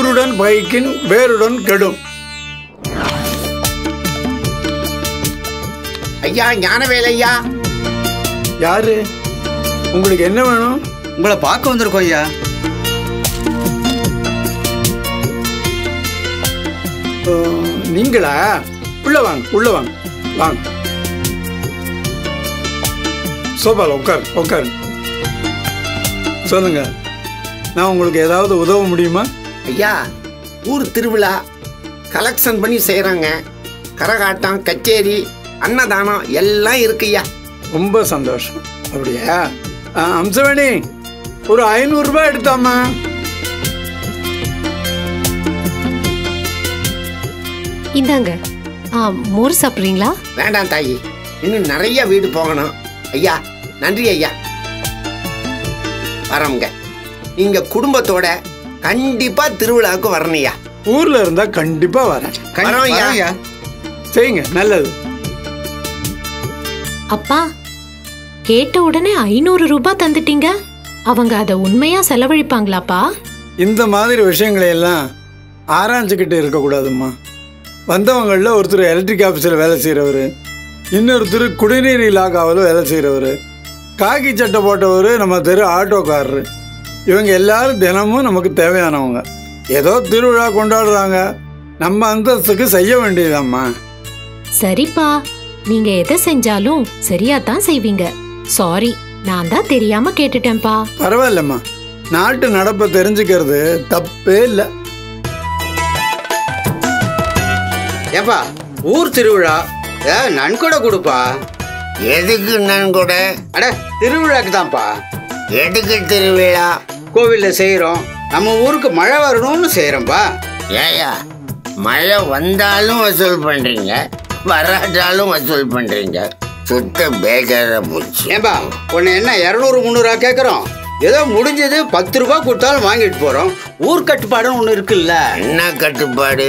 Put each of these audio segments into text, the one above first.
ஊருடன் பகைக்கின் வேருடன் கெடும் ஐயா ஞானவேல் ஐயா யாரு உங்களுக்கு என்ன வேணும் உங்களை பார்க்க வந்திருக்கோம் ஐயா அஹ், நீங்களா உள்ள வாங்க உள்ள வாங்க வாங்க சோபால உட்கார் உட்கார் சொல்லுங்க நான் உங்களுக்கு ஏதாவது உதவ முடியுமா ஐயா ஊர் திருவிழா கலெக்ஷன் பண்ணி செய்கிறாங்க கரகாட்டம் கச்சேரி அன்னதானம் எல்லாம் இருக்குய்யா ரொம்ப சந்தோஷம் அப்படியா ஆ, அம்சவேணி ஒரு ஐநூறுரூபா எடுத்தாம்மா இந்தாங்க ஆ மோர் சாப்பிட்றீங்களா வேண்டாம் தாயி இன்னும் நிறைய வீடு போகணும் ஐயா நன்றி ஐயா வரோங்க நீங்க குடும்பத்தோட கண்டிப்பா திருவிழாவுக்கு வரணும்யா ஊர்ல இருந்தா கண்டிப்பா வரேன் வரோம் ஐயா. வரோம் ஐயா செய்யுங்க நல்லது அப்பா கேட்ட உடனே ஐநூறு ரூபாய் தந்துட்டீங்க அவங்க அதை உண்மையா செலவழிப்பாங்களாப்பா இந்த மாதிரி விஷயங்களை எல்லாம் ஆராய்ச்சிக்கிட்டு இருக்கக்கூடாதும்மா வந்தவங்களில் ஒருத்தர் எலக்ட்ரிக் ஆஃபீஸில் வேலை செய்கிறவர் இன்னொருத்தர் குடிநீர் இலாக்காவில் வேலை செய்கிறவர் காக்கி சட்டை போட்டவர் நம்ம தெரு ஆட்டோக்காரரு இவங்க எல்லாரும் தினமும் நமக்கு தேவையானவங்க ஏதோ திருவிழா கொண்டாடுறாங்க நம்ம அந்தஸ்துக்கு செய்ய வேண்டியதாம்மா சரிப்பா நீங்க எதை செஞ்சாலும் சரியா தான் செய்வீங்க சாரி நான் தான் தெரியாம கேட்டுட்டேன்ப்பா பரவாயில்லம்மா நாட்டு நடப்பை தெரிஞ்சுக்கிறது தப்பே இல்லை ஏப்பா ஊர் திருவிழா ஏ நன்கொடை கொடுப்பா எதுக்கு நன்கொட அட திருவிழாக்கு தான்ப்பா எதுக்கு திருவிழா கோவில்ல செய்கிறோம் நம்ம ஊருக்கு மழை வரணும்னு செய்கிறோம்ப்பா ஏயா மழை வந்தாலும் வசூல் பண்றீங்க வராட்டாலும் வசூல் பண்றீங்க சுத்த பேஜாரா போச்சு ஏன்பா உன்னை என்ன இரநூறு முந்நூறுவா கேட்குறோம் ஏதோ முடிஞ்சது பத்து ரூபா கொடுத்தாலும் வாங்கிட்டு போகிறோம் ஊர் கட்டுப்பாடுன்னு ஒன்று இருக்குல்ல என்ன கட்டுப்பாடு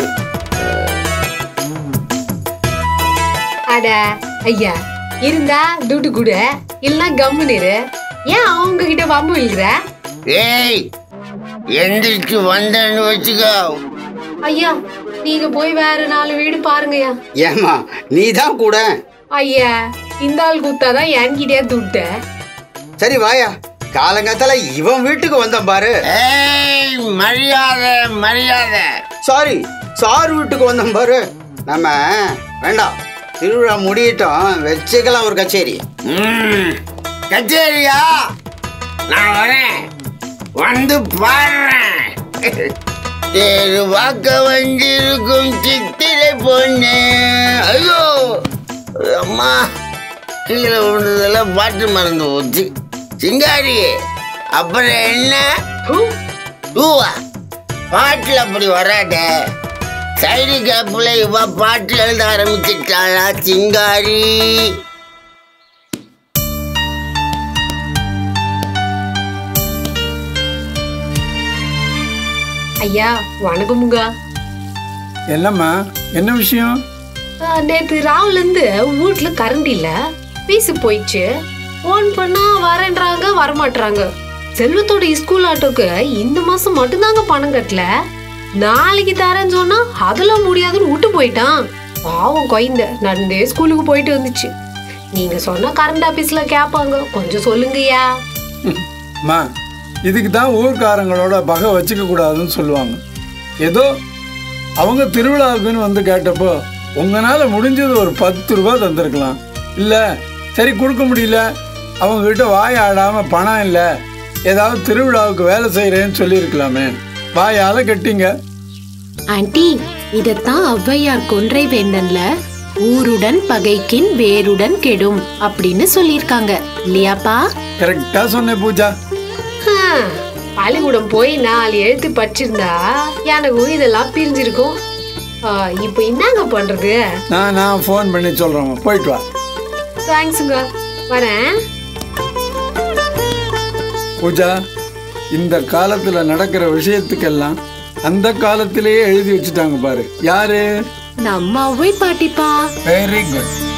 அட ஐயா இருந்தா துட்டு கொடு இல்லைன்னா கம்முன்னு இரு ஏன் அவங்க கிட்ட வம்பு இழுக்கிற ஏய் எந்திரிச்சு வந்தேன்னு வச்சுக்கோ ஐயா நீங்க போய் வேற நாலு வீடு பாருங்கய்யா ஏம்மா நீ தான் கூட ஐயா இந்த ஆள் குத்தாதான் என்கிட்டயே துட்டு சரி வாயா காலங்காத்தால இவன் வீட்டுக்கு வந்தான் பாரு ஏய் மரியாதை மரியாதை சாரி சார் வீட்டுக்கு வந்தோம் பாரு நம்ம வேண்டாம் திருவிழா முடியட்டும் வச்சுக்கலாம் ஒரு கச்சேரி ம், கச்சேரியா நான் வரேன் வந்து பாடுறேன் தேரு வாக்க வந்திருக்கும் சித்திரை பொண்ணு ஐயோ அம்மா கீழே விழுந்ததெல்லாம் பாட்டு மறந்து போச்சு சிங்காரி அப்புறம் என்ன ஹூ, டூவா பாட்டில் அப்படி வராதே சைடு கேப்பில் இவ பாட்டு எழுத ஆரம்பிச்சிட்டாளா சிங்காரி ஐயா வணக்கமுங்க என்னம்மா என்ன விஷயம் ஆ, நேத்து ராவுல இருந்து வீட்ல கரண்ட் இல்ல பீசு போயிடுச்சு போன் பண்ணா வரேன்றாங்க வரமாட்றாங்க செல்வத்தோட ஸ்கூல் ஆட்டோக்கு இந்த மாசம் மட்டும்தாங்க பணம் கட்டல நாளைக்கு தரேன்னு சொன்னா அதெல்லாம் முடியாதுன்னு விட்டு போயிட்டான் பாவம் குழந்த நடந்தே ஸ்கூலுக்கு போயிட்டு வந்துச்சு நீங்க சொன்னா கரண்ட் ஆபீஸ்ல கேட்பாங்க கொஞ்சம் சொல்லுங்கய்யா அம்மா இதுக்கு தான் ஊர்க்காரங்களோட பகை வச்சுக்க கூடாதுன்னு சொல்லுவாங்க ஏதோ அவங்க திருவிழாவுக்குன்னு வந்து கேட்டப்போ உங்களால முடிஞ்சது ஒரு பத்து ரூபா தந்திருக்கலாம் இல்லை சரி கொடுக்க முடியல அவங்க கிட்ட வாய் ஆடாம பணம் இல்லை ஏதாவது திருவிழாவுக்கு வேலை செய்கிறேன்னு சொல்லியிருக்கலாமே வாயால கட்டிங்க ஆண்டி இதத்தான் ஔவையார் கொன்றை வேந்தன்ல ஊருடன் பகைக்கின் வேருடன் கெடும் அப்படின்னு சொல்லியிருக்காங்க இல்லையாப்பா கரெக்டாக சொன்னேன் பூஜா ஹம், பள்ளிக்கூடம் போய் நாலு எழுத்து படிச்சிருந்தா எனக்கும் இதெல்லாம் பிரிஞ்சிருக்கும் ஆ, இப்போ என்னங்க பண்றது நான் நான் ஃபோன் பண்ணி சொல்கிறேன் போயிட்டு வா தேங்க்ஸுங்க வரேன் பூஜா இந்த காலத்துல நடக்கிற விஷயத்துக்கெல்லாம் அந்த காலத்திலேயே எழுதி வச்சுட்டாங்க பாரு யாரு நம்ம ஔவை பாட்டிப்பா வெரி குட்